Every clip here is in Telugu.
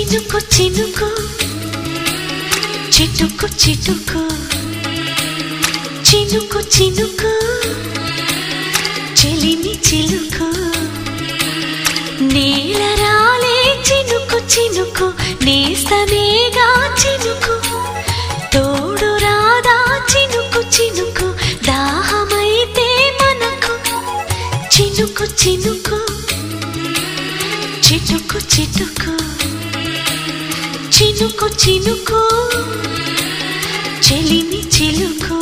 చినుకు చినుకు చిటుకు చిటుకు చినుకు చినుకు చెలిమి చిలుకు నేల రాలే చినుకు చినుకు నేస్తమేగా చినుకు తోడు రాదా చినుకు చినుకు దాహమైతే మనకు చినుకు చినుకు చిటుకు చిటుకు చినుకు చినుకు చెలిమి చిలుకు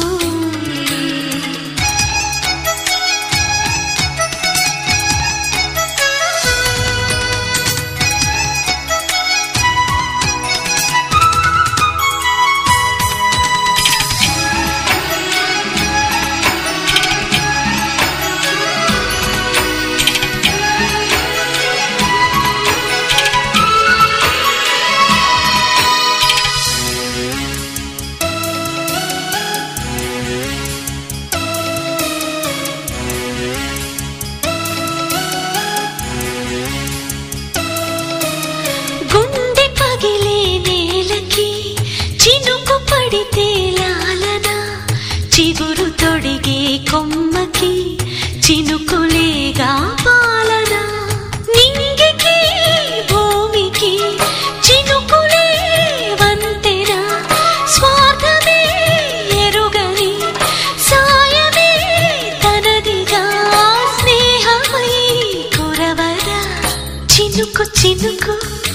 గుండె పగిలే నేలకి చినుకు పడితే లాలన చిగురు తొడిగే కొమ్మకి చినుకులేగా పాలన నింగికి భూమికి చినుకులే వంతెన స్వార్థమే ఎరుగని సాయమే తనదిగా స్నేహమై కురవరా చినుకు చినుకు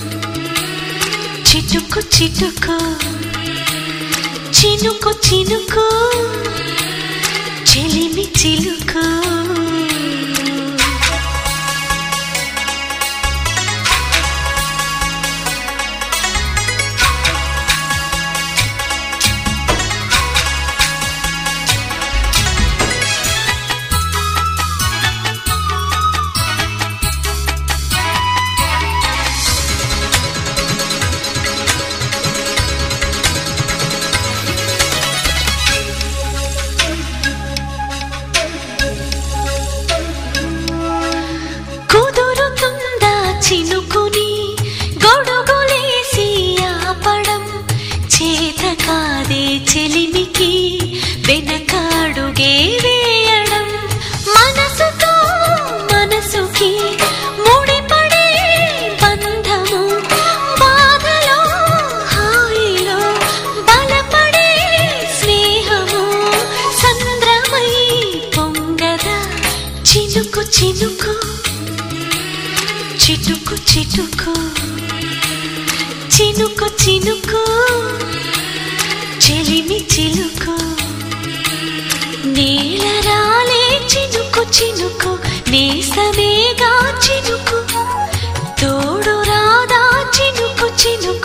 చిటుకు చిటుకు చినుకు చినుకు చెలిమి చిలుకు కుదురుతుందా చినుకుని గొడుగులేసి ఆపడం చేత కాదే చెలిమికి వెనకాడుగే వేయడం మనసుతో మనసుకి ముడిపడే బంధము బాధలో హాయిలో బలపడే స్నేహము సంద్రమై పొంగదా చినుకు చినుకు చిటుకు చిటుకు చినుకు చినుకు చెలిమి చిలుకు నేల రాలే చినుకు చినుకు నేసమేగా చినుకు తోడు రాదా చినుకు చినుకు